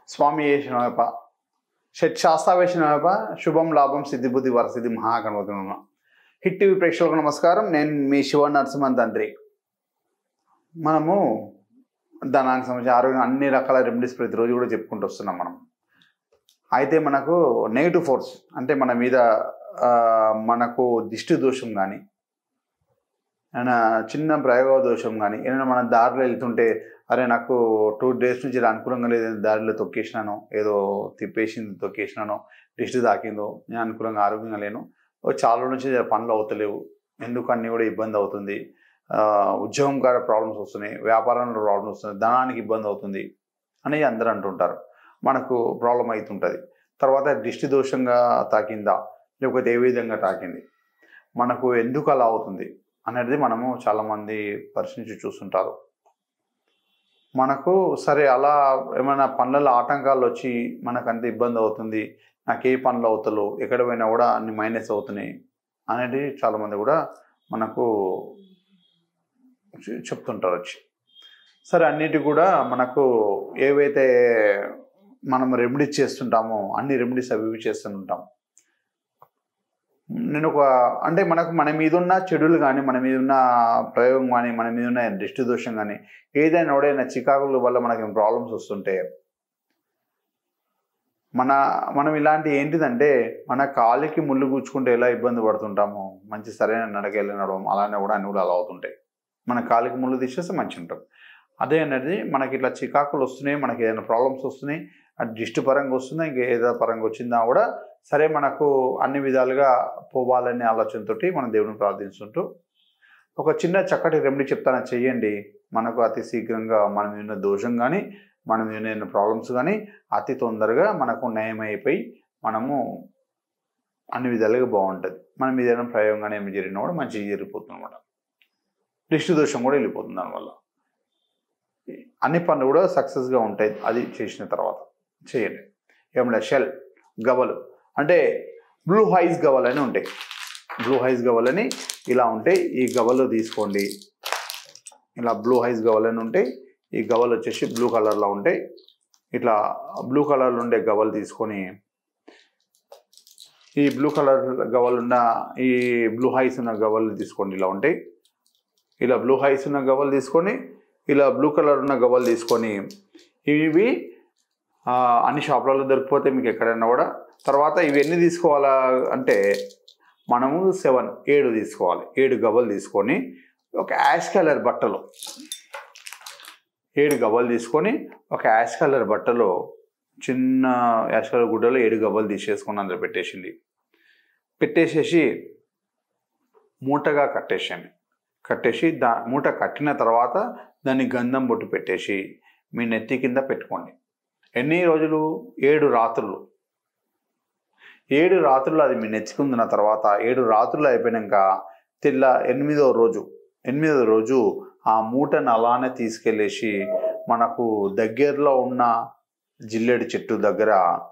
స్వామి వేసినవప shut Shasta వేసినవప శుభం లాభం సిద్ధి బుద్ధి వరసిద్ధి మహాగణపతి నమ హిట్ టీవీ ప్రేక్షకులకు నమస్కారం నేను మీ శివ నరసింహన్ తండ్రి మనము దానికి సంబంధించి ఆరోగ్యం అన్ని రకాల రెమెడీస్ ప్రతిరోజు కూడా చెప్పుకుంటూ వస్తున్నాం మనం అయితే మనకు నెగిటివ్ ఫోర్స్ అంటే మన మీద ఆ, మనకు దిష్టి దోషం కానీ ఏమైనా చిన్న ప్రయోగ దోషం కానీ ఏమైనా మన దారిలో వెళ్తుంటే అరే నాకు టూ డేస్ నుంచి ఇలా అనుకూలంగా లేదు దారిలో తొక్కేసినాను ఏదో తిప్పేసింది తొక్కేసినాను దిష్టి తాకిందో నేను అనుకూలంగా ఆరోగ్యంగా లేను ఓ చాలా రోజుల నుంచి పనులు అవుతలేవు ఎందుకు అన్నీ కూడా ఇబ్బంది అవుతుంది ఆ, ఉద్యోగం కాడ ప్రాబ్లమ్స్ వస్తున్నాయి వ్యాపారంలో ప్రాబ్లమ్స్ వస్తున్నాయి ధనానికి ఇబ్బంది అవుతుంది అని అందరూ అంటుంటారు మనకు ప్రాబ్లం అవుతుంటుంది తర్వాత దిష్టి దోషంగా తాకిందా లేకపోతే ఏ విధంగా తాకింది మనకు ఎందుకు అలా అవుతుంది అనేది మనము చాలామంది పరిశీలించి చూస్తుంటారు మనకు సరే అలా ఏమైనా పనులలో ఆటంకాలు వచ్చి మనకు అంత ఇబ్బంది అవుతుంది నాకు ఏ పనులు అవుతలో ఎక్కడ పోయినా కూడా అన్ని మైనస్ అవుతున్నాయి అనేది చాలామంది కూడా మనకు చె- చెప్తుంటారు వచ్చి సరే అన్నిటి కూడా మనకు ఏవైతే మనం రెమెడీస్ చేస్తుంటామో అన్ని రెమెడీస్ అవి ఇవి చేస్తుంటాం నేను ఒక అంటే మనకు మన మీద ఉన్న చెడులు కానీ మన మీద ఉన్న ప్రయోగం కానీ మన మీద ఉన్న దృష్టి దోషం కానీ ఏదైనా ఎవడైనా చికాకుల వల్ల మనకి ప్రాబ్లమ్స్ వస్తుంటే మన మనం ఇలాంటి ఏంటిదంటే మన కాలికి ముళ్ళు గుచ్చుకుంటే ఎలా ఇబ్బంది పడుతుంటామో మంచి సరైన నడక వెళ్ళి నడవం అలానే కూడా అన్ని కూడా అలా అవుతుంటాయి మన కాలికి ముళ్ళు తీసేస్తే మంచి ఉంటాం అదే అనేది మనకి ఇట్లా చికాకులు వస్తున్నాయి మనకి ఏదైనా ప్రాబ్లమ్స్ వస్తున్నాయి అది దిష్టి పరంగా వస్తుందా ఇంకా ఏదో పరంగా వచ్చిందా కూడా సరే మనకు అన్ని విధాలుగా పోవాలనే ఆలోచనతోటి మనం దేవుని ప్రార్థించుకుంటూ ఒక చిన్న చక్కటి రెమెడీ చెప్తాను అది చెయ్యండి మనకు అతి శీఘ్రంగా మన మీద ఉన్న దోషం కానీ మన మీద ఉన్న ప్రాబ్లమ్స్ కానీ అతి తొందరగా మనకు నయం అయిపోయి మనము అన్ని విధాలుగా బాగుంటుంది మన మీద ఏదైనా ప్రయోగం కానీ ఏమి జరిగినా కూడా మంచిగా జరిగిపోతుంది అనమాట దిష్టి దోషం కూడా వెళ్ళిపోతుంది దానివల్ల అన్ని పనులు కూడా సక్సెస్గా ఉంటాయి అది చేసిన తర్వాత చేయండి ఏమన్నా షెల్ గవలు అంటే బ్లూ హైస్ గవలు అని ఉంటాయి బ్లూ హైస్ గవలని ఇలా ఉంటాయి ఈ గవలు తీసుకోండి ఇలా బ్లూ హైస్ గవలు అని ఉంటాయి ఈ గవలు వచ్చేసి బ్లూ కలర్లో ఉంటాయి ఇట్లా బ్లూ కలర్లో ఉండే గవలు తీసుకొని ఈ బ్లూ కలర్ గవలు ఉన్న ఈ బ్లూ హైస్ ఉన్న గవలు తీసుకోండి ఇలా ఉంటాయి ఇలా బ్లూ హైస్ ఉన్న గవలు తీసుకొని ఇలా బ్లూ కలర్ ఉన్న గవ్వలు తీసుకొని ఇవి ఆ, అన్ని షాపులలో దొరికిపోతే మీకు ఎక్కడైనా కూడా తర్వాత ఇవి ఎన్ని తీసుకోవాలా అంటే మనము సెవెన్ ఏడు తీసుకోవాలి ఏడు గవ్వలు తీసుకొని ఒక యాష్ కలర్ బట్టలో ఏడు గవ్వలు తీసుకొని ఒక యాష్ కలర్ బట్టలో చిన్న యాష్ కలర్ గుడ్డలో ఏడు గవ్వలు తీసేసుకొని అందులో పెట్టేసింది పెట్టేసేసి మూటగా కట్టేసాను కట్టేసి దా మూట కట్టిన తర్వాత దాన్ని గంధం బొట్టు పెట్టేసి మీ నెత్తి కింద పెట్టుకోండి ఎన్ని రోజులు ఏడు రాత్రులు ఏడు రాత్రులు అది మీ నెత్తికుందిన తర్వాత ఏడు రాత్రులు అయిపోయినాక తెల్ల ఎనిమిదో రోజు ఎనిమిదో రోజు ఆ మూటను అలానే తీసుకెళ్ళేసి మనకు దగ్గరలో ఉన్న జిల్లేడు చెట్టు దగ్గర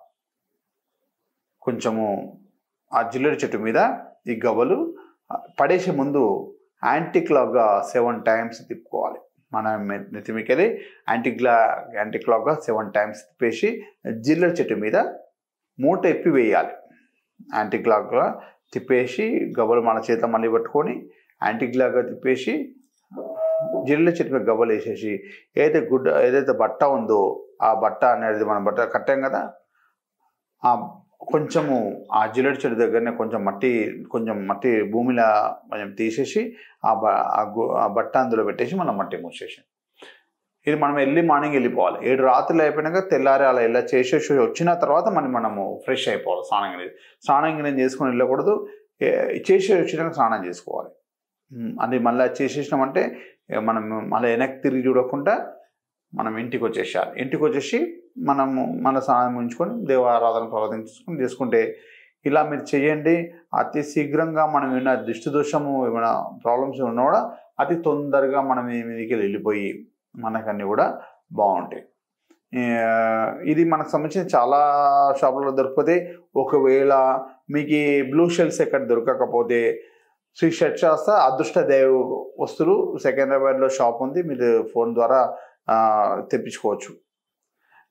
కొంచెము ఆ జిల్లేడు చెట్టు మీద ఈ గవ్వలు పడేసే ముందు యాంటీ క్లాక్గా సెవెన్ టైమ్స్ తిప్పుకోవాలి మన మె- నెత్తిమికెళ్ళి యాంటీ క్లా యాంటీ క్లాక్గా సెవెన్ టైమ్స్ తిప్పేసి జిల్లెడ చెట్టు మీద మూట ఎప్పి వేయాలి యాంటీ క్లాక్గా తిప్పేసి గవ్వలు మన చేత మళ్ళీ పట్టుకొని యాంటీ క్లాక్గా తిప్పేసి జిల్లెడ చెట్టు మీద గవ్వలు వేసేసి ఏదైతే గుడ్డ ఏదైతే బట్ట ఉందో ఆ బట్ట అనేది మనం బట్ట కట్టాం కదా ఆ కొంచెము ఆ జిల్లెడ చెట్టు దగ్గరనే కొంచెం మట్టి కొంచెం మట్టి భూమిలో కొంచెం తీసేసి ఆ బ ఆ గు- ఆ బట్ట అందులో పెట్టేసి మనం మట్టి మూసేసి ఇది మనం వెళ్ళి మార్నింగ్ వెళ్ళిపోవాలి ఏడు రాత్రులు అయిపోయినాక తెల్లారి అలా ఇలా చేసేసి వచ్చిన తర్వాత మనం మనము ఫ్రెష్ అయిపోవాలి స్నానం గిన్నె స్నానం గిన్నె చేసుకొని వెళ్ళకూడదు ఏ- చేసి వచ్చినాక స్నానం చేసుకోవాలి ఉమ్, అది మళ్ళీ చేసేసినామంటే ఇక మనం మళ్ళీ వెనక్కి తిరిగి చూడకుండా మనం ఇంటికి వచ్చేసేయాలి ఇంటికి వచ్చేసి మనము మన స్నానం ఉంచుకొని దేవారాధన ప్రవర్తించుకొని చేసుకుంటే ఇలా మీరు చేయండి అతి శీఘ్రంగా మనం ఏమైనా దృష్టి దోషము ఏమైనా ప్రాబ్లమ్స్ ఉన్నా కూడా అతి తొందరగా మనం ఈ మీదకి వెళ్ళిపోయి మనకన్నీ కూడా బాగుంటాయి ఆ, ఇది మనకు సంబంధించిన చాలా షాపులలో దొరికిపోతే ఒకవేళ మీకు ఈ బ్లూ షెల్స్ ఎక్కడ దొరకకపోతే శ్రీ షట్ శాస్త్ర అదృష్ట దేవ్ వస్తువులు సెకండ్రాబాద్లో షాప్ ఉంది మీరు ఫోన్ ద్వారా ఆ, తెప్పించుకోవచ్చు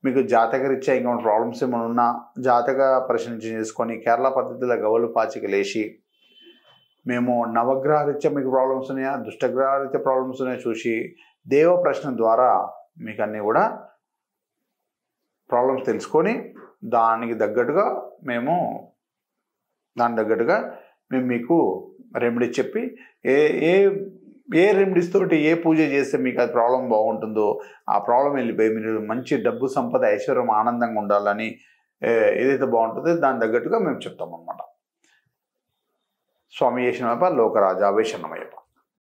మీకు జాతక రీత్యా ఇంకేమైనా ప్రాబ్లమ్స్ ఏమైనా ఉన్నా జాతక పరిశీలన చేసుకొని కేరళ పద్ధతిలో గవలు పాచిక లేచి మేము నవగ్రహ రీత్యా మీకు ప్రాబ్లమ్స్ ఉన్నాయా దుష్టగ్రహ రీత్యా ప్రాబ్లమ్స్ ఉన్నాయా చూసి దేవ ప్రశ్న ద్వారా మీకు అన్నీ కూడా ప్రాబ్లమ్స్ తెలుసుకొని దానికి తగ్గట్టుగా మేము దానికి తగ్గట్టుగా మేము మీకు రెమెడీ చెప్పి ఏ ఏ ఏ రెమెడీస్ తోటి ఏ పూజ చేస్తే మీకు అది ప్రాబ్లం బాగుంటుందో ఆ ప్రాబ్లం వెళ్ళిపోయి మీరు మంచి డబ్బు సంపద ఐశ్వర్యం ఆనందంగా ఉండాలని ఏ, ఏదైతే బాగుంటుందో దాని తగ్గట్టుగా మేము చెప్తాం అనమాట స్వామి చేసిన లోకరాజా వేషన్నమయ్యప్ప